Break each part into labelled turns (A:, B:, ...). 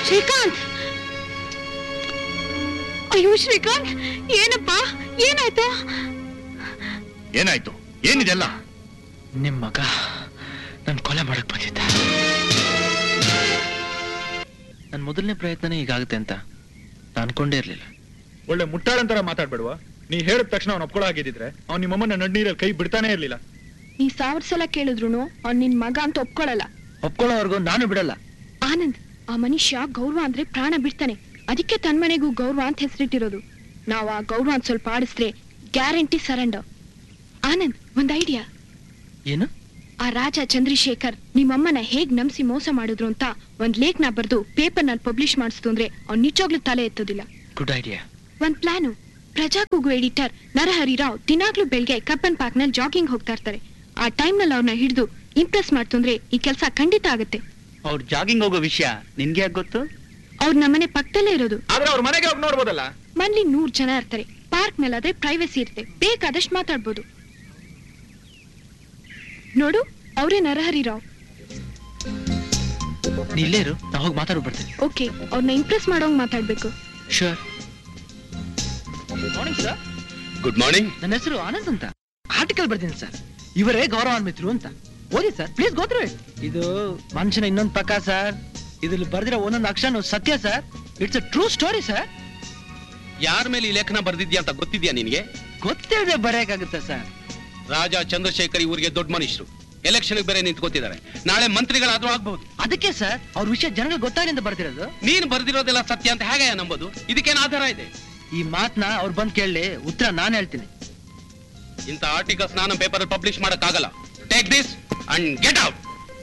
A: ಶ್ರೀಕಾಂತ್ ಅಯ್ಯೋ ಶ್ರೀಕಾಂತ್ ಏನಪ್ಪ ಏನಾಯ್ತು
B: ಏನಾಯ್ತು ಏನಿದೆಲ್ಲ
C: ನಿಮ್ ಮಗ ನನ್ ಕೊಲೆ ಮಾಡಕ್ ಬಂದಿದ್ದ ನನ್ ಮೊದಲನೇ ಪ್ರಯತ್ನನೇ ಹೀಗಾಗುತ್ತೆ ಅಂತ ನಾನ್ ಅನ್ಕೊಂಡೇ ಇರ್ಲಿಲ್ಲ
D: ಒಳ್ಳೆ ಮುಟ್ಟಾಳಂತರ ಮಾತಾಡ್ಬೇಡುವ ನೀ ಹೇಳಿದ ತಕ್ಷಣ ಅವ್ನು ಒಪ್ಕೊಳ್ಳೋ ಆಗಿದ್ರೆ ಅವ್ನು ನಿಮ್ಮಮ್ಮನ ನಡ್ನೀರಲ್ಲಿ ಕೈ ಬಿಡ್ತಾನೆ ಇರ್ಲಿಲ್ಲ
A: ನೀ ಸಾವಿರ ಸಲ ಕೇಳಿದ್ರು ಅವ್ನ್ ನಿನ್ ಮಗ ಅಂತ ಒಪ್ಕೊಳಲ್ಲ
C: ಒಪ್ಕೊಳ್ಳೋವರೆಗೂ ನಾನು ಬಿಡಲ್ಲ
A: ಆನಂದ್ ಆ ಮನುಷ್ಯ ಗೌರವ ಅಂದ್ರೆ ಪ್ರಾಣ ಬಿಡ್ತಾನೆ ಅದಕ್ಕೆ ತನ್ ಮನೆಗೂ ಗೌರವ ಅಂತ ಹೆಸರಿಟ್ಟಿರೋದು ನಾವು ಆ ಗೌರವ ಅಂತ ಸ್ವಲ್ಪ ಆಡಿಸ್ರೆ ಗ್ಯಾರಂಟಿ ಸರೆಂಡರ್ ಆನಂದ್ ಒಂದ್ ಐಡಿಯಾ
C: ಏನು
A: ಆ ರಾಜ ಚಂದ್ರಶೇಖರ್ ನಿಮ್ಮಮ್ಮನ ಹೇಗ್ ನಂಬಿಸಿ ಮೋಸ ಮಾಡಿದ್ರು ಅಂತ ಒಂದ್ ಲೇಖನ ಬರ್ದು ಪೇಪರ್ ನಲ್ಲಿ ಪಬ್ಲಿಷ್ ಮಾಡಿಸ್ತು ಅಂದ್ರೆ ಅವ್ನ್ ನಿಜವಾಗ್ಲೂ ತಲೆ ಎತ್ತೋದಿಲ್ಲ
C: ಗುಡ್ ಐಡಿಯಾ
A: ಒಂದ್ ಪ್ಲಾನು ಪ್ರಜಾ ಕೂಗು ಎಡಿಟರ್ ನರಹರಿ ರಾವ್ ದಿನಾಗ್ಲೂ ಬೆಳ್ಗೆ ಕಬ್ಬನ್ ಪಾರ್ಕ್ ನಲ್ಲಿ ಜಾಗಿಂಗ್ ಹೋಗ್ತಾ ಇರ್ತಾರೆ ಆ ಟೈಮ್ ನಲ್ಲಿ ಅವ್ರನ್ನ ಹಿಡಿದು ಇಂಪ್ರೆಸ್ ಮಾಡ್ತು ಅಂದ್ರೆ ಈ ಕೆಲಸ ಖಂಡಿತ ಆಗುತ್ತೆ
E: ಅವ್ರು ಜಾಗಿಂಗ್ ಹೋಗೋ ವಿಷಯ ನಿನ್ಗೆ ಯಾಕೆ ಗೊತ್ತು
A: ಅವ್ರ ನಮ್ಮನೆ ಪಕ್ಕದಲ್ಲೇ ಇರೋದು
D: ಆದ್ರೆ ಅವ್ರ ಮನೆಗೆ ಹೋಗಿ ನೋಡ್ಬೋದಲ್ಲ
A: ಮನ್ಲಿ ನೂರ್ ಜನ ಇರ್ತಾರೆ ಪಾರ್ಕ್ ನಲ್ಲಾದ್ರೆ ಪ್ರೈವಸಿ ಇರುತ್ತೆ ಬೇಕಾದಷ್ಟು ಮಾತಾಡ್ಬೋದು ನೋಡು ಅವರೇ ನರಹರಿ ರಾವ್
C: ನೀ ಇಲ್ಲೇ ಇರು ನಾ ಹೋಗಿ ಮಾತಾಡ್ ಬರ್ತೀನಿ
A: ಓಕೆ ಅವ್ರನ್ನ ಇಂಪ್ರೆಸ್ ಮಾಡೋಂಗ್ ಮಾತಾಡ್ಬೇಕು
C: sure morning sir
B: good morning
C: ನನ್ನ ಹೆಸರು ಆನಂದ್ ಅಂತ ಆರ್ಟಿಕಲ್ ಬರ್ತೀನಿ ಸರ್ ಇವರೇ ಗೌರವಾನ್ವಿತರು ಅಂತ ಓದಿ ಸರ್ ಪ್ಲೀಸ್ ಗೋತ್ರ ಇದು ಮನುಷ್ಯನ ಇನ್ನೊಂದು ಪಕ್ಕ ಸರ್ ಇದ್ರಲ್ಲಿ ಬರ್ದಿರೋ ಒಂದೊಂದು ಅಕ್ಷರನು ಸತ್ಯ sir it's a true story sir
F: ಯಾರ ಮೇಲೆ ಈ ಲೇಖನ ಬರ್ದಿದ್ಯಾ ಅಂತ ಗೊತ್ತಿದ್ಯಾ ನಿನ್ಗೆ
C: ಗೊತ್ತಿಲ್ಲದೆ ಬರೆಯಕ್ಕಾಗುತ್ತೆ ಸರ್
F: ರಾಜ ಚಂದ್ರಶೇಖರ್ ಇವರಿಗೆ ದೊಡ್ಡ ಮನುಷ್ಯರು ಎಲೆಕ್ಷನ್ ಬೇರೆ ನಿಂತ್ಕೋತಿದ್ದಾರೆ ನಾಳೆ ಮಂತ್ರಿಗಳಾದ್ರೂ ಆಗ್ಬಹುದು
C: ಅದಕ್ಕೆ ಸರ್ ಅವ್ರ ವಿಷಯ ಜನಗಳಿಗೆ ಗೊತ್ತಾಗಲಿ ಅಂತ ಬರ್ದಿರೋದು
F: ನೀನ್ ಬರ್ದಿರೋದೆಲ್ಲ ಸತ್ಯ ಅಂತ ಹೇಗೆ ನಂಬೋದು ಇದಕ್ಕೇನು ಆಧಾರ ಇದೆ
C: ಈ ಮಾತನ್ನ ಅವ್ರು ಬಂದು ಕೇಳಲಿ ಉತ್ತರ ನಾನು ಹೇಳ್ತೀನಿ
F: ಇಂಥ ಆರ್ಟಿಕಲ್ಸ್ ನಾನು ಪೇಪರ್ ಪಬ್ಲಿಷ್ ಮಾಡಕ್ ಆಗಲ್ಲ take this and get out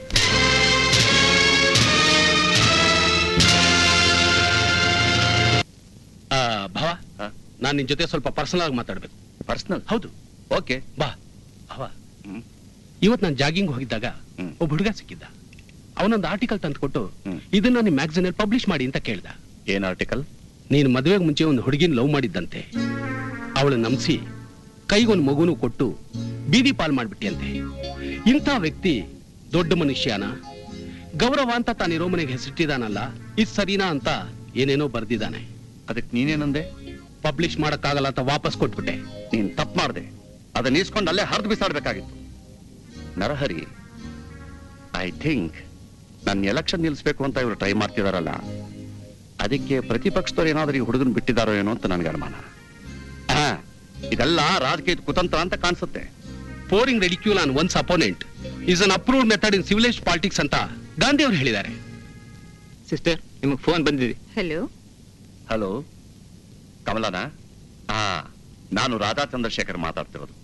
F: ಭಾವ ನಾನ್ ನಿನ್ ಜೊತೆ ಸ್ವಲ್ಪ ಪರ್ಸನಲ್ ಆಗಿ ಮಾತಾಡ್ಬೇಕು
B: ಪರ್ಸನಲ್
F: ಹೌದು
B: ಓಕೆ
F: ಬಾ ಭಾವ ಇವತ್ ನಾನು ಜಾಗಿಂಗ್ ಹೋಗಿದ್ದಾಗ
B: ಹ್ಮ್.
F: ಒಬ್ಬ ಹುಡುಗ ಸಿಕ್ಕಿದ್ದ ಅವನೊಂದು ಆರ್ಟಿಕಲ್ ತಂದ್ಕೊಟ್ಟು
B: ಹ್ಮ್.
F: ಇದನ್ನ ನಿಮ್ ಮ್ಯಾಗಝಿನ್ ಅಲ್ಲಿ ಪಬ್ಲಿಷ್ ಮಾಡಿ ಅಂತ ಕೇಳ್ದ
B: ಏನ್ ಆರ್ಟಿಕಲ್
F: ನೀನು ಮದುವೆಗೆ ಮುಂಚೆ ಒಂದು ಹುಡುಗಿನ ಲವ್ ಮಾಡಿದ್ದಂತೆ ಅವಳು ನಂಬಿಸಿ ಕೈಗೊಂದು ಮಗುನು ಕೊಟ್ಟು ಬೀದಿ ಪಾಲ್ ಮಾಡ್ಬಿಟ್ಟಿಯಂತೆ ಇಂಥ ವ್ಯಕ್ತಿ ದೊಡ್ಡ ಮನುಷ್ಯನ ಗೌರವ ಅಂತ ತಾನಿರೋ ಮನೆಗೆ ಹೆಸರಿಟ್ಟಿದಾನಲ್ಲ ಇದು ಸರಿನಾ ಅಂತ ಏನೇನೋ ಬರ್ದಿದ್ದಾನೆ
B: ಅದಕ್ಕೆ ನೀನೇನಂದೆ
F: ಪಬ್ಲಿಷ್ ಮಾಡಕ್ಕಾಗಲ್ಲ ಅಂತ ವಾಪಸ್ ಕೊಟ್ಬಿಟ್ಟೆ
B: ನೀನ್ ತಪ್ಪು ಮಾಡ್ದೆ ಅದನ್ನ ಈಸ್ಕೊಂಡು ಅಲ್ಲೇ ಹರಿದು ಬಿಸಾಡ್ಬೇಕಾಗಿತ್ತು ನರಹರಿ ಐ ಥಿಂಕ್ ನನ್ನ ಎಲೆಕ್ಷನ್ ನಿಲ್ಲಿಸ್ಬೇಕು ಅಂತ ಇವರು ಟ್ರೈ ಮಾಡ್ತಿದಾರಲ್ಲ ಅದಕ್ಕೆ ಪ್ರತಿಪಕ್ಷದವ್ರು ಏನಾದ್ರೂ ಈ ಹುಡುಗನ್ ಬಿಟ್ಟಿದಾರೋ ಏನೋ ಅಂತ ನನಗೆ ಅನುಮಾನ ಆ, ಇದೆಲ್ಲ ರಾಜಕೀಯದ ಕುತಂತ್ರ ಅಂತ ಕಾಣಿಸುತ್ತೆ
F: pouring ridicule on one's opponent is unapproved method in civilise politics ಅಂತ ಗಾಂಧಿ ಅವರು ಹೇಳಿದ್ದಾರೆ
E: ಸಿಸ್ಟರ್ ನಿಮಗೆ ಫೋನ್ ಬಂದಿದೆ
A: ಹಲೋ
B: ಹಲೋ ಕಮಲನ ಹಾ ನಾನು ರಾಧಾ ಚಂದ್ರಶೇಖರ್ ಮಾತಾಡ್ತಿರೋದು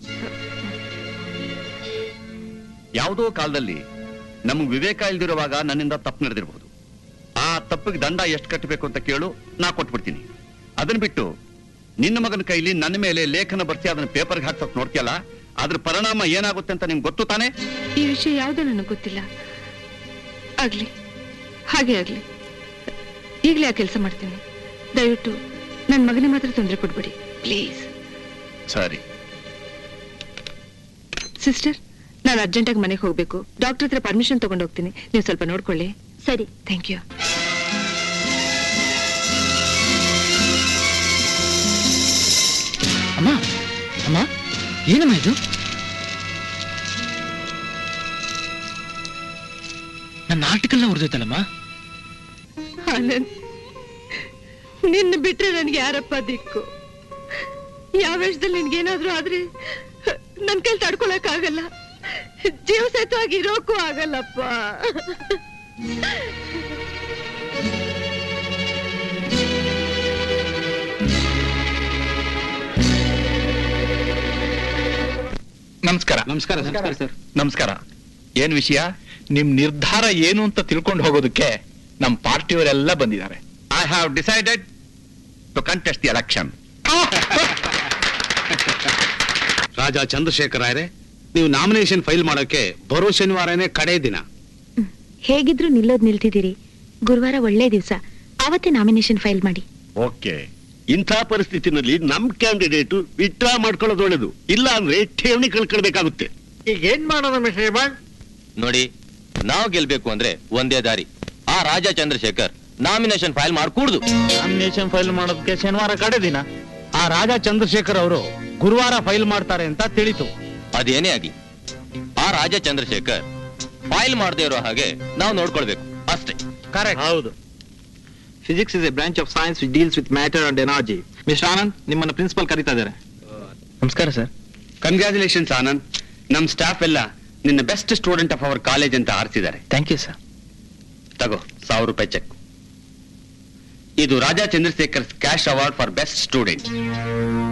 B: ಯಾವುದೋ ಕಾಲದಲ್ಲಿ ನಮ್ಗೆ ವಿವೇಕ ಇಲ್ದಿರುವಾಗ ನನ್ನಿಂದ ತಪ್ಪು ನಡೆದಿರಬಹುದು ಆ ತಪ್ಪಿಗೆ ದಂಡ ಎಷ್ಟು ಕಟ್ಟಬೇಕು ಅಂತ ಕೇಳು ನಾ ಕೊಟ್ಬಿಡ್ತೀನಿ ಅದನ್ನ ಬಿಟ್ಟು ನಿನ್ನ ಮಗನ ಕೈಲಿ ನನ್ನ ಮೇಲೆ ಲೇಖನ ಬರ್ಸಿ ಅದನ್ನ ಪೇಪರ್ಗೆ ಹಾಕ್ಸಕ್ ನೋಡ್ತೀಯಲ್ಲ ಅದ್ರ ಪರಿಣಾಮ ಏನಾಗುತ್ತೆ ಅಂತ ನಿಮ್ಗೆ ಗೊತ್ತು ತಾನೇ
A: ಈ ವಿಷಯ ಯಾವುದೂ ನನಗೆ ಗೊತ್ತಿಲ್ಲ ಆಗ್ಲಿ ಹಾಗೆ ಆಗ್ಲಿ ಈಗಲೇ ಆ ಕೆಲಸ ಮಾಡ್ತೀನಿ ದಯವಿಟ್ಟು ನನ್ನ ಮಗನಿಗೆ ಮಾತ್ರ ತೊಂದರೆ ಕೊಡ್ಬೇಡಿ ಪ್ಲೀಸ್
B: ಸರಿ
A: ಸಿಸ್ಟರ್ ನಾನು ಅರ್ಜೆಂಟಾಗಿ ಮನೆಗೆ ಹೋಗ್ಬೇಕು ಡಾಕ್ಟರ್ ಹತ್ರ ಪರ್ಮಿಷನ್ ತಗೊಂಡು ಹೋಗ್ತೀನಿ ನೀವು ಸ್ವಲ್ಪ ನೋಡ್ಕೊಳ್ಳಿ ಸರಿ ಥ್ಯಾಂಕ್ ಯು
C: ಅಮ್ಮ ಅಮ್ಮ ಏನಮ್ಮ ಇದು ನನ್ನ ಆರ್ಟಿಕಲ್ನ ಉರ್ದೈತಲ್ಲಮ್ಮ
A: ಆನಂದ್ ನಿನ್ನ ಬಿಟ್ರೆ ನನ್ಗೆ ಯಾರಪ್ಪ ದಿಕ್ಕು ಯಾವ ವೇಷದಲ್ಲಿ ನಿನ್ಗೇನಾದ್ರೂ ಆದ್ರೆ ನನ್ ಕೈಲಿ ತಡ್ಕೊಳಕ್ ಆಗಲ್ಲ ಜೀವ ಸಹಿತವಾಗಿ ಇರೋಕ್ಕೂ ಆಗಲ್ಲಪ್ಪ
D: ನಮಸ್ಕಾರ
E: ನಮಸ್ಕಾರ ನಮಸ್ಕಾರ ಸರ್
D: ನಮಸ್ಕಾರ
B: ಏನ್ ವಿಷಯ
D: ನಿಮ್ ನಿರ್ಧಾರ ಏನು ಅಂತ ತಿಳ್ಕೊಂಡು ಹೋಗೋದಕ್ಕೆ ನಮ್ ಪಾರ್ಟಿಯವರೆಲ್ಲ ಬಂದಿದ್ದಾರೆ
B: I have decided to contest the election
F: Raja Chandrashekhar ಆಯ್ರೆ ನೀವು ನಾಮಿನೇಷನ್ ಫೈಲ್ ಮಾಡೋಕೆ ಬರೋ ಶನಿವಾರನೇ ಕಡೆ ದಿನ
A: ಹೇಗಿದ್ರು ನಿಲ್ಲೋದ್ ನಿಲ್ತಿದ್ದೀರಿ ಗುರುವಾರ ಒಳ್ಳೆ ದಿವಸ ಅವತ್ತೇ ನಾಮಿನೇಷನ್ ಫೈಲ್ ಮಾಡಿ
B: ಓಕೆ
G: ಇಂಥ ಪರಿಸ್ಥಿತಿನಲ್ಲಿ ನಮ್ ಕ್ಯಾಂಡಿಡೇಟ್ ವಿತ್ಡ್ರಾ ಮಾಡ್ಕೊಳ್ಳೋದು ಒಳ್ಳೇದು ಇಲ್ಲ ಅಂದ್ರೆ ಠೇವಣಿ ಕಳ್ಕೊಳ್ಬೇಕಾಗುತ್ತೆ
E: ಈಗ ಏನ್ ಮಾಡೋಣ ಮಿಸ್ಟರ್
H: ನೋಡಿ ನಾವು ಗೆಲ್ಬೇಕು ಅಂದ್ರೆ ಒಂದೇ ದಾರಿ ಆ ರಾಜ ಚಂದ್ರಶೇಖರ್ ನಾಮಿನೇಷನ್ ಫೈಲ್ ಮಾಡ್ಕೂಡ್ದು
E: ನಾಮಿನೇಷನ್ ಫೈಲ್ ಮಾಡೋದಕ್ಕೆ ಶನಿವಾರ ಕಡೆ ದಿನ ಆ ರಾಜಾ ಚಂದ್ರಶೇಖರ್ ಅವರು ಗುರುವಾರ ಫೈಲ್ ಮಾಡ್ತಾರೆ ಅಂತ ತಿಳಿತು
H: ಅದೇನೇ ಆಗ್ಲಿ ಆ ರಾಜ ಚಂದ್ರಶೇಖರ್ ಫೈಲ್ ಮಾಡದೇ ಇರೋ ಹಾಗೆ ನಾವು ನೋಡ್ಕೊಳ್ಬೇಕು ಅಷ್ಟೇ
E: ಕರೆಕ್ಟ್
I: ಹೌದು physics is a branch of science which deals with matter and energy mister Anand ನಿಮ್ಮನ್ನ ಪ್ರಿನ್ಸಿಪಲ್ ಕರೀತಾ ಇದ್ದಾರೆ
E: ನಮಸ್ಕಾರ ಸರ್
B: ಕಂಗ್ರ್ಯಾಚುಲೇಷನ್ಸ್ ಆನಂದ್ ನಮ್ ಸ್ಟಾಫ್ ಎಲ್ಲ ನಿನ್ನ best student of our college ಅಂತ ಆರಿಸಿದ್ದಾರೆ
E: ಥ್ಯಾಂಕ್ ಯು ಸರ್
B: ತಗೋ ಸಾವಿರ ರೂಪಾಯಿ ಚೆಕ್ ಇದು Raja Chandrashekhar cash award for best student